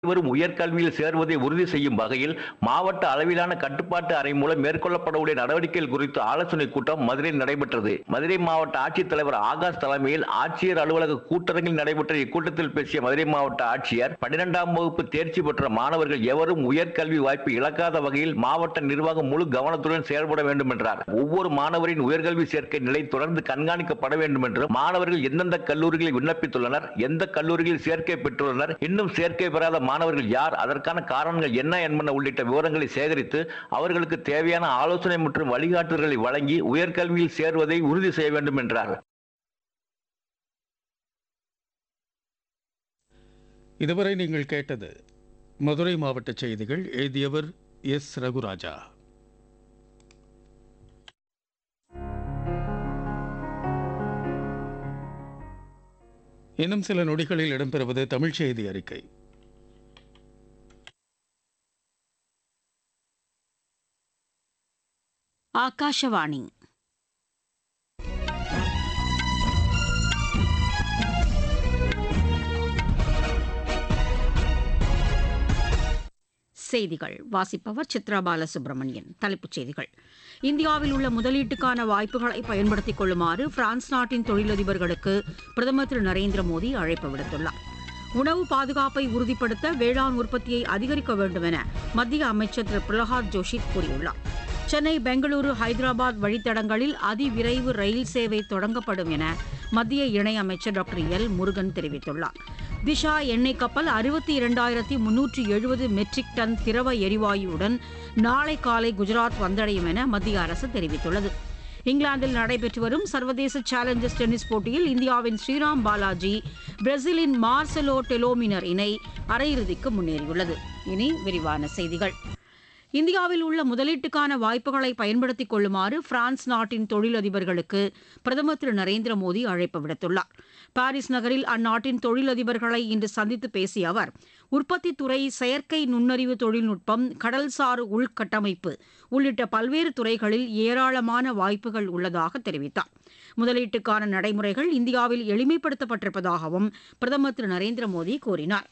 வரும் உயர்கல்வியில் சேர்வதை உறுதி செய்யும் வகையில் மாவட்ட அளவிலான கட்டுப்பாட்டு அறை மூலம் மேற்கொள்ளப்படவுள்ள நடவடிக்கைகள் குறித்து ஆலோசனை கூட்டம் மதுரையில் நடைபெற்றது மதுரை மாவட்ட ஆட்சித்தலைவர் ஆகாஷ் தலைமையில் ஆட்சியர் அலுவலக கூட்டரங்கில் நடைபெற்ற இக்கூட்டத்தில் பேசிய மதுரை மாவட்ட ஆட்சியர் பன்னிரெண்டாம் வகுப்பு தேர்ச்சி பெற்ற மாணவர்கள் எவரும் உயர்கல்வி வாய்ப்பு இழக்காத வகையில் மாவட்ட நிர்வாகம் முழு கவனத்துடன் செயல்பட வேண்டும் என்றார் ஒவ்வொரு மாணவரின் உயர்கல்வி சேர்க்கை நிலை தொடர்ந்து கண்காணிக்கப்பட வேண்டும் என்றும் மாணவர்கள் எந்தெந்த கல்லூரிகளில் விண்ணப்பித்துள்ளனர் எந்த கல்லூரிகளில் சேர்க்கை பெற்றுள்ளனர் இன்னும் சேர்க்கை பெறாத மாணவர்கள் யார் அதற்கான காரணங்கள் என்ன என்பன உள்ளிட்ட விவரங்களை சேகரித்து அவர்களுக்கு தேவையான ஆலோசனை மற்றும் வழிகாட்டுதல்களை வழங்கி உயர்கல்வியில் சேர்வதை உறுதி செய்ய வேண்டும் என்றார் இதுவரை நீங்கள் கேட்டது மதுரை மாவட்ட செய்திகள் எழுதியவர் எஸ் ரகுராஜா இன்னும் சில நொடிகளில் இடம்பெறுவது தமிழ் செய்தி அறிக்கை ಆಕಾಶವಾಣಿ செய்திகள் வாசிப்பவர் சித்ரா பாலசுப்ரமணியன் தலைப்புச் செய்திகள் இந்தியாவில் உள்ள முதலீட்டுக்கான வாய்ப்புகளை பயன்படுத்திக் கொள்ளுமாறு பிரான்ஸ் நாட்டின் தொழிலதிபர்களுக்கு பிரதமர் திரு நரேந்திர மோடி அழைப்பு விடுத்துள்ளார் உணவு பாதுகாப்பை உறுதிப்படுத்த வேளாண் உற்பத்தியை அதிகரிக்க வேண்டும் என மத்திய அமைச்சர் திரு பிரகலாத் ஜோஷி கூறியுள்ளார் சென்னை பெங்களூரு ஹைதராபாத் வழித்தடங்களில் அதிவிரைவு ரயில் சேவை தொடங்கப்படும் என மத்திய இணையமைச்சர் டாக்டர் எல் முருகன் தெரிவித்துள்ளார் திஷா எண்ணெய் கப்பல் அறுபத்தி இரண்டாயிரத்தி முன்னூற்றி எழுபது மெட்ரிக் டன் திரவ எரிவாயுவுடன் நாளை காலை குஜராத் வந்தடையும் என மத்திய அரசு தெரிவித்துள்ளது இங்கிலாந்தில் நடைபெற்று வரும் சர்வதேச சேலஞ்சர்ஸ் டென்னிஸ் போட்டியில் இந்தியாவின் ஸ்ரீராம் பாலாஜி பிரேசிலின் மார்செலோ டெலோமினர் இணை அரையிறுதிக்கு முன்னேறியுள்ளது இனி விரிவான செய்திகள் இந்தியாவில் உள்ள முதலீட்டுக்கான வாய்ப்புகளை பயன்படுத்திக் கொள்ளுமாறு பிரான்ஸ் நாட்டின் தொழிலதிபர்களுக்கு பிரதமர் திரு நரேந்திர மோடி அழைப்பு விடுத்துள்ளார் பாரிஸ் நகரில் அந்நாட்டின் தொழிலதிபர்களை இன்று சந்தித்து பேசிய அவர் உற்பத்தித் துறை செயற்கை நுண்ணறிவு தொழில்நுட்பம் கடல்சார் உள்கட்டமைப்பு உள்ளிட்ட பல்வேறு துறைகளில் ஏராளமான வாய்ப்புகள் உள்ளதாக தெரிவித்தார் முதலீட்டுக்கான நடைமுறைகள் இந்தியாவில் எளிமைப்படுத்தப்பட்டிருப்பதாகவும் பிரதமர் திரு நரேந்திர மோடி கூறினார்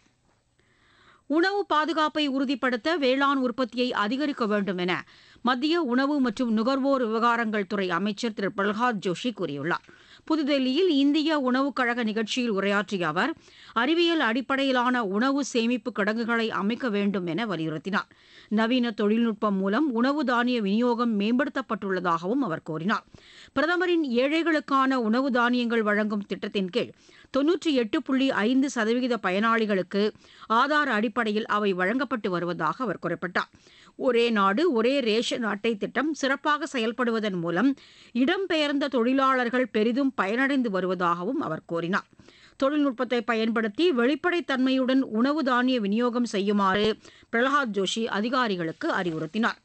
உணவு பாதுகாப்பை உறுதிப்படுத்த வேளாண் உற்பத்தியை அதிகரிக்க வேண்டும் என மத்திய உணவு மற்றும் நுகர்வோர் விவகாரங்கள் துறை அமைச்சர் திரு பிரகலாத் ஜோஷி கூறியுள்ளார் புதுதில்லியில் இந்திய உணவுக் கழக நிகழ்ச்சியில் உரையாற்றிய அவர் அறிவியல் அடிப்படையிலான உணவு சேமிப்பு கிடங்குகளை அமைக்க வேண்டும் என வலியுறுத்தினார் நவீன தொழில்நுட்பம் மூலம் உணவு தானிய விநியோகம் மேம்படுத்தப்பட்டுள்ளதாகவும் அவர் கூறினார் பிரதமரின் ஏழைகளுக்கான உணவு தானியங்கள் வழங்கும் திட்டத்தின் கீழ் தொன்னூற்றி எட்டு புள்ளி ஐந்து சதவிகித பயனாளிகளுக்கு ஆதார் அடிப்படையில் அவை வழங்கப்பட்டு வருவதாக அவர் குறிப்பிட்டார் ஒரே நாடு ஒரே ரேஷன் அட்டை திட்டம் சிறப்பாக செயல்படுவதன் மூலம் இடம்பெயர்ந்த தொழிலாளர்கள் பெரிதும் பயனடைந்து வருவதாகவும் அவர் கூறினார் தொழில்நுட்பத்தை பயன்படுத்தி வெளிப்படைத்தன்மையுடன் உணவு தானிய விநியோகம் செய்யுமாறு பிரகலாத் ஜோஷி அதிகாரிகளுக்கு அறிவுறுத்தினார்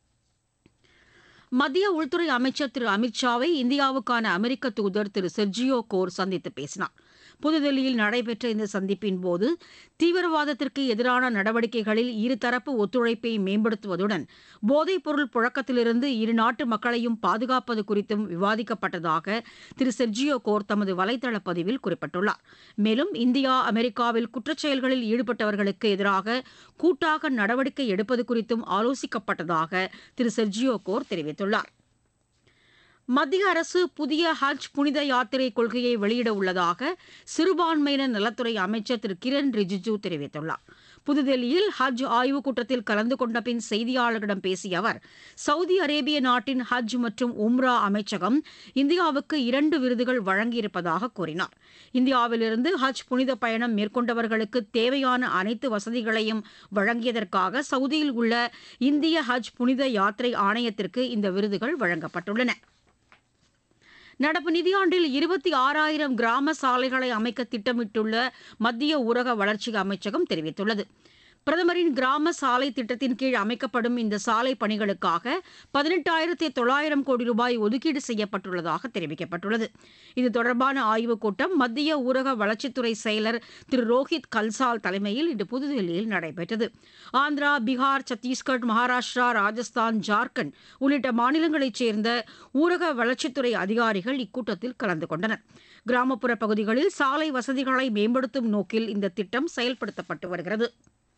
மத்திய உள்துறை அமைச்சர் திரு அமித்ஷாவை இந்தியாவுக்கான அமெரிக்க தூதர் திரு செர்ஜியோ கோர் சந்தித்து பேசினார் புதுதில்லியில் நடைபெற்ற இந்த சந்திப்பின் போது தீவிரவாதத்திற்கு எதிரான நடவடிக்கைகளில் இருதரப்பு ஒத்துழைப்பை மேம்படுத்துவதுடன் போதைப் பொருள் புழக்கத்திலிருந்து இரு நாட்டு மக்களையும் பாதுகாப்பது குறித்தும் விவாதிக்கப்பட்டதாக திரு செர்ஜியோ கோர் தமது வலைதள பதிவில் குறிப்பிட்டுள்ளார் மேலும் இந்தியா அமெரிக்காவில் குற்றச்செயல்களில் ஈடுபட்டவர்களுக்கு எதிராக கூட்டாக நடவடிக்கை எடுப்பது குறித்தும் ஆலோசிக்கப்பட்டதாக திரு செர்ஜியோ கோர் தெரிவித்துள்ளார் மத்திய அரசு புதிய ஹஜ் புனித யாத்திரை கொள்கையை வெளியிட உள்ளதாக சிறுபான்மையினர் நலத்துறை அமைச்சர் திரு கிரண் ரிஜிஜூ தெரிவித்துள்ளார் புதுதில்லியில் ஹஜ் ஆய்வுக் கூட்டத்தில் கலந்து கொண்ட பின் செய்தியாளர்களிடம் பேசிய அவர் சவுதி அரேபிய நாட்டின் ஹஜ் மற்றும் உம்ரா அமைச்சகம் இந்தியாவுக்கு இரண்டு விருதுகள் வழங்கியிருப்பதாக கூறினார் இந்தியாவிலிருந்து ஹஜ் புனித பயணம் மேற்கொண்டவர்களுக்கு தேவையான அனைத்து வசதிகளையும் வழங்கியதற்காக சவுதியில் உள்ள இந்திய ஹஜ் புனித யாத்திரை ஆணையத்திற்கு இந்த விருதுகள் வழங்கப்பட்டுள்ளன நடப்பு நிதியாண்டில் இருபத்தி ஆறாயிரம் கிராம சாலைகளை அமைக்க திட்டமிட்டுள்ள மத்திய ஊரக வளர்ச்சி அமைச்சகம் தெரிவித்துள்ளது பிரதமரின் கிராம சாலை திட்டத்தின் கீழ் அமைக்கப்படும் இந்த சாலை பணிகளுக்காக பதினெட்டாயிரத்தி தொள்ளாயிரம் கோடி ரூபாய் ஒதுக்கீடு செய்யப்பட்டுள்ளதாக தெரிவிக்கப்பட்டுள்ளது இது தொடர்பான ஆய்வுக் கூட்டம் மத்திய ஊரக வளர்ச்சித்துறை செயலர் திரு ரோஹித் கல்சால் தலைமையில் இன்று புதுதில்லியில் நடைபெற்றது ஆந்திரா பீகார் சத்தீஸ்கர் மகாராஷ்டிரா ராஜஸ்தான் ஜார்க்கண்ட் உள்ளிட்ட மாநிலங்களைச் சேர்ந்த ஊரக வளர்ச்சித்துறை அதிகாரிகள் இக்கூட்டத்தில் கலந்து கொண்டனர் கிராமப்புற பகுதிகளில் சாலை வசதிகளை மேம்படுத்தும் நோக்கில் இந்த திட்டம் செயல்படுத்தப்பட்டு வருகிறது